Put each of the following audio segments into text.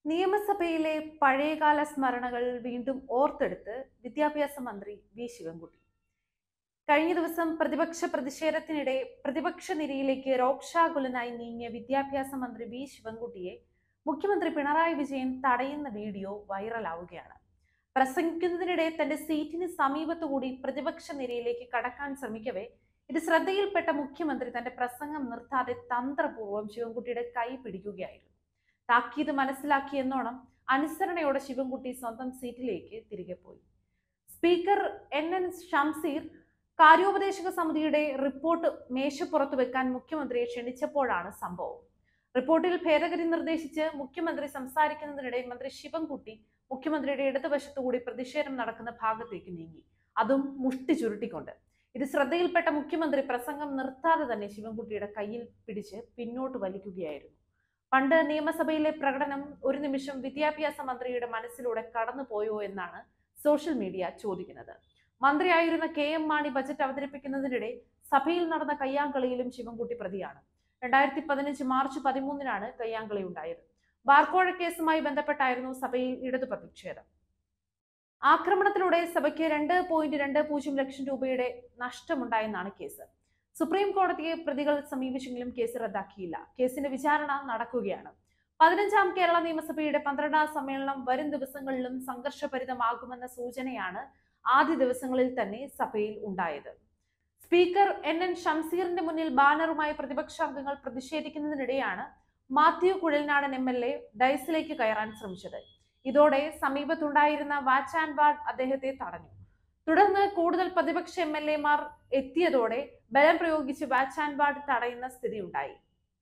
നിയമസഭയിലെ പഴയകാല സ്മരണകൾ വീണ്ടും ഓർത്തെടുത്ത് വിദ്യാഭ്യാസ മന്ത്രി വി ശിവൻകുട്ടി കഴിഞ്ഞ ദിവസം പ്രതിപക്ഷ പ്രതിഷേധത്തിനിടെ പ്രതിപക്ഷ നിരയിലേക്ക് രോക്ഷാകുലനായി നീങ്ങിയ വിദ്യാഭ്യാസ മന്ത്രി വി ശിവൻകുട്ടിയെ മുഖ്യമന്ത്രി പിണറായി വിജയൻ തടയുന്ന വീഡിയോ വൈറലാവുകയാണ് പ്രസംഗിക്കുന്നതിനിടെ തന്റെ സീറ്റിന് സമീപത്തുകൂടി പ്രതിപക്ഷ നിരയിലേക്ക് കടക്കാൻ ശ്രമിക്കവേ ഇത് ശ്രദ്ധയിൽപ്പെട്ട മുഖ്യമന്ത്രി തന്റെ പ്രസംഗം നിർത്താതെ തന്ത്രപൂർവ്വം ശിവൻകുട്ടിയുടെ കൈ പിടിക്കുകയായിരുന്നു താക്കീത് മനസ്സിലാക്കിയെന്നോണം അനുസരണയോടെ ശിവൻകുട്ടി സ്വന്തം സീറ്റിലേക്ക് തിരികെ പോയി സ്പീക്കർ എൻ എൻ ഷംസീർ കാര്യോപദേശക സമിതിയുടെ റിപ്പോർട്ട് മേശപ്പുറത്ത് വെക്കാൻ മുഖ്യമന്ത്രിയെ ക്ഷണിച്ചപ്പോഴാണ് സംഭവം റിപ്പോർട്ടിൽ ഭേദഗതി നിർദ്ദേശിച്ച് മുഖ്യമന്ത്രി സംസാരിക്കുന്നതിനിടെ മന്ത്രി ശിവൻകുട്ടി മുഖ്യമന്ത്രിയുടെ ഇടതുവശത്തുകൂടി പ്രതിഷേധം നടക്കുന്ന ഭാഗത്തേക്ക് നീങ്ങി അതും മുഷ്ടി ചുരുട്ടിക്കൊണ്ട് ഇത് ശ്രദ്ധയിൽപ്പെട്ട മുഖ്യമന്ത്രി പ്രസംഗം നിർത്താതെ തന്നെ ശിവൻകുട്ടിയുടെ കയ്യിൽ പിടിച്ച് പിന്നോട്ട് വലിക്കുകയായിരുന്നു പണ്ട് നിയമസഭയിലെ പ്രകടനം ഒരു നിമിഷം വിദ്യാഭ്യാസ മന്ത്രിയുടെ മനസ്സിലൂടെ കടന്നുപോയോ എന്നാണ് സോഷ്യൽ മീഡിയ ചോദിക്കുന്നത് മന്ത്രിയായിരുന്ന കെ എം മാണി ബജറ്റ് അവതരിപ്പിക്കുന്നതിനിടെ സഭയിൽ നടന്ന കയ്യാങ്കളിയിലും ശിവൻകുട്ടി പ്രതിയാണ് രണ്ടായിരത്തി പതിനഞ്ച് മാർച്ച് പതിമൂന്നിനാണ് കയ്യാങ്കളി ഉണ്ടായത് ബാർക്കോഴ കേസുമായി ബന്ധപ്പെട്ടായിരുന്നു സഭയിൽ ഇടതു പ്രതിഷേധം ആക്രമണത്തിലൂടെ സഭയ്ക്ക് രണ്ട് പോയിന്റ് രണ്ട് പൂജ്യം ലക്ഷം രൂപയുടെ നഷ്ടമുണ്ടായെന്നാണ് കേസ് സുപ്രീം കോടതിയെ പ്രതികൾ സമീപിച്ചെങ്കിലും കേസ് റദ്ദാക്കിയില്ല കേസിന്റെ വിചാരണ നടക്കുകയാണ് പതിനഞ്ചാം കേരള നിയമസഭയുടെ പന്ത്രണ്ടാം സമ്മേളനം വരും ദിവസങ്ങളിലും സംഘർഷഭരിതമാകുമെന്ന സൂചനയാണ് ആദ്യ ദിവസങ്ങളിൽ തന്നെ സഭയിൽ ഉണ്ടായത് സ്പീക്കർ എൻ എൻ ഷംസീറിന്റെ മുന്നിൽ ബാനറുമായി പ്രതിപക്ഷാംഗങ്ങൾ പ്രതിഷേധിക്കുന്നതിനിടെയാണ് Mathew Kuzhalnadan M L A ഡൈസിലേക്ക് കയറാൻ ശ്രമിച്ചത് ഇതോടെ സമീപത്തുണ്ടായിരുന്ന വാച്ച് ആൻഡ് വാർഡ് അദ്ദേഹത്തെ തടഞ്ഞു തുടർന്ന് കൂടുതൽ പ്രതിപക്ഷ എം എൽ എമാർ എത്തിയതോടെ ബലം പ്രയോഗിച്ച് വാച്ച് ആൻഡ് വാർഡ് തടയുന്ന സ്ഥിതിയുണ്ടായി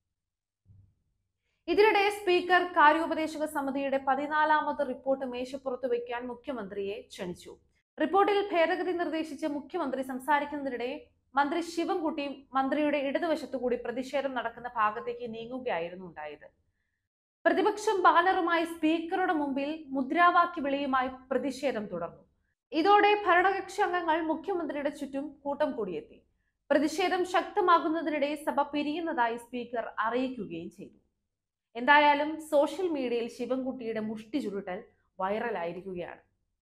ഇതിനിടെ സ്പീക്കർ കാര്യോപദേശക സമിതിയുടെ പതിനാലാമത് റിപ്പോർട്ട് മേശപ്പുറത്ത് വയ്ക്കാൻ മുഖ്യമന്ത്രിയെ ക്ഷണിച്ചു റിപ്പോർട്ടിൽ ഭേദഗതി നിർദ്ദേശിച്ച് മുഖ്യമന്ത്രി സംസാരിക്കുന്നതിനിടെ മന്ത്രി ശിവൻകുട്ടി മന്ത്രിയുടെ ഇടതുവശത്തുകൂടി പ്രതിഷേധം നടക്കുന്ന ഭാഗത്തേക്ക് നീങ്ങുകയായിരുന്നു ഉണ്ടായത് പ്രതിപക്ഷം ബാനറുമായി സ്പീക്കറുടെ മുമ്പിൽ മുദ്രാവാക്യ വിളിയുമായി പ്രതിഷേധം തുടർന്നു ഇതോടെ ഭരണകക്ഷി അംഗങ്ങൾ മുഖ്യമന്ത്രിയുടെ ചുറ്റും കൂട്ടം കൂടിയെത്തി പ്രതിഷേധം ശക്തമാകുന്നതിനിടെ സഭ പിരിയുന്നതായി സ്പീക്കർ അറിയിക്കുകയും ചെയ്തു എന്തായാലും സോഷ്യൽ മീഡിയയിൽ ശിവൻകുട്ടിയുടെ മുഷ്ടി ചുരുട്ടൽ വൈറലായിരിക്കുകയാണ്